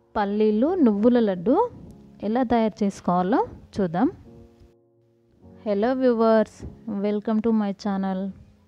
పల్లీలు నువ్వుల లడ్డు ఎలా తయారు చేసుకోవాలో చూద్దాం hello viewers welcome to my channel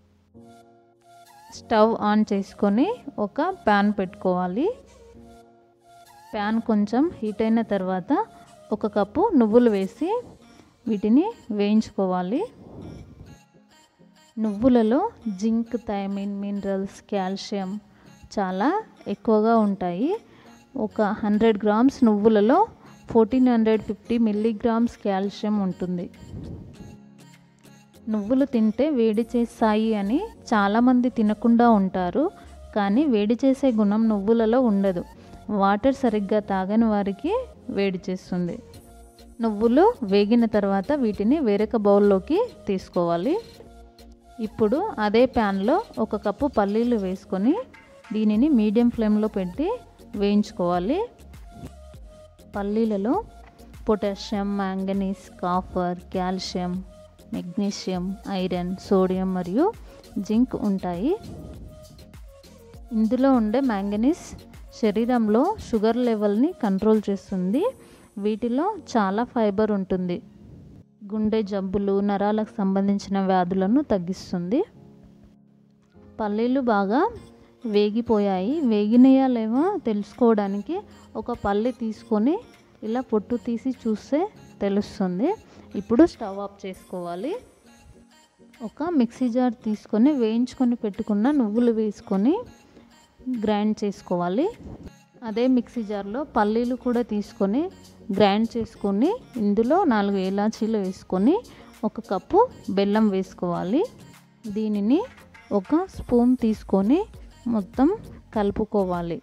stove on చేసుకొని ఒక ప్యాన్ పెట్టుకోవాలి ప్యాన్ కొంచెం హీట్ అయిన తర్వాత ఒక కప్పు నువ్వులు వేసి వీటిని వేయించుకోవాలి నువ్వులలో జింక్ థైమిన్ మినరల్స్ కాల్షియం చాలా ఎక్కువగా ఉంటాయి ఒక హండ్రెడ్ గ్రామ్స్ నువ్వులలో fourteen hundred fifty milligrams calcium ఉంటుంది నువ్వులు తింటే వేడి చేస్తాయి అని చాలామంది తినకుండా ఉంటారు కానీ వేడి చేసే గుణం నువ్వులలో ఉండదు వాటర్ సరిగ్గా తాగని వారికి వేడి చేస్తుంది నువ్వులు వేగిన తర్వాత వీటిని వేరొక బౌల్లోకి తీసుకోవాలి ఇప్పుడు అదే ప్యాన్లో ఒక కప్పు పల్లీలు వేసుకొని దీనిని మీడియం ఫ్లేమ్లో పెట్టి వేయించుకోవాలి పల్లీలలో potassium manganese copper calcium magnesium iron sodium మరియు జింక్ ఉంటాయి ఇందులో ఉండే మ్యాంగనీస్ శరీరంలో షుగర్ లెవెల్ని కంట్రోల్ చేస్తుంది వీటిలో చాలా ఫైబర్ ఉంటుంది గుండె జబ్బులు నరాలకు సంబంధించిన వ్యాధులను తగ్గిస్తుంది పల్లీలు బాగా వేగిపోయాయి వేగినాయా లేవో తెలుసుకోవడానికి ఒక పల్లి తీసుకొని ఇలా పొట్టు తీసి చూస్తే తెలుస్తుంది ఇప్పుడు స్టవ్ ఆఫ్ చేసుకోవాలి ఒక మిక్సీ జార్ తీసుకొని వేయించుకొని పెట్టుకున్న నువ్వులు వేసుకొని గ్రైండ్ చేసుకోవాలి అదే మిక్సీ జార్లో పల్లీలు కూడా తీసుకొని గ్రైండ్ చేసుకొని ఇందులో నాలుగు ఏలాచీలు వేసుకొని ఒక కప్పు బెల్లం వేసుకోవాలి దీనిని ఒక స్పూన్ తీసుకొని మొత్తం కలుపుకోవాలి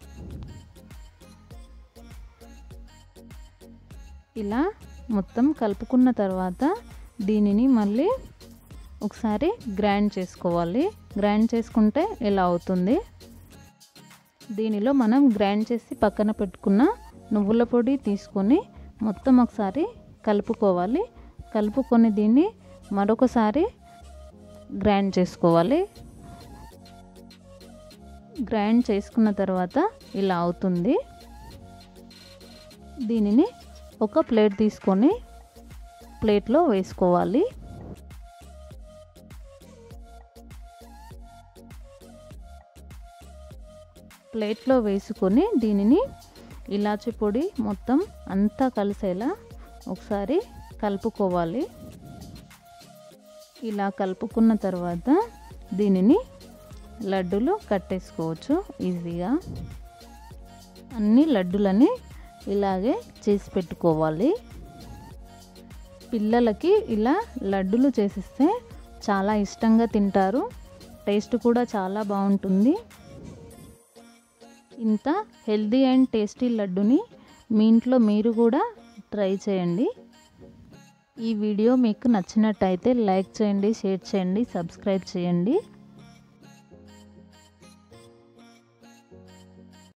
ఇలా మొత్తం కలుపుకున్న తర్వాత దీనిని మళ్ళీ ఒకసారి గ్రైండ్ చేసుకోవాలి గ్రైండ్ చేసుకుంటే ఇలా అవుతుంది దీనిలో మనం గ్రైండ్ చేసి పక్కన పెట్టుకున్న నువ్వుల పొడి తీసుకొని మొత్తం ఒకసారి కలుపుకోవాలి కలుపుకొని దీన్ని మరొకసారి గ్రైండ్ చేసుకోవాలి గ్రైండ్ చేసుకున్న తర్వాత ఇలా అవుతుంది దీనిని ఒక ప్లేట్ తీసుకొని ప్లేట్లో వేసుకోవాలి ప్లేట్లో వేసుకొని దీనిని ఇలాచి పొడి మొత్తం అంతా కలిసేలా ఒకసారి కలుపుకోవాలి ఇలా కలుపుకున్న తర్వాత దీనిని లడ్డూలు కట్టేసుకోవచ్చు ఈజీగా అన్ని లడ్డులని ఇలాగే చేసి పెట్టుకోవాలి పిల్లలకి ఇలా లడ్డులు చేసిస్తే చాలా ఇష్టంగా తింటారు టేస్ట్ కూడా చాలా బాగుంటుంది ఇంత హెల్దీ అండ్ టేస్టీ లడ్డుని మీ ఇంట్లో మీరు కూడా ట్రై చేయండి ఈ వీడియో మీకు నచ్చినట్టయితే లైక్ చేయండి షేర్ చేయండి సబ్స్క్రైబ్ చేయండి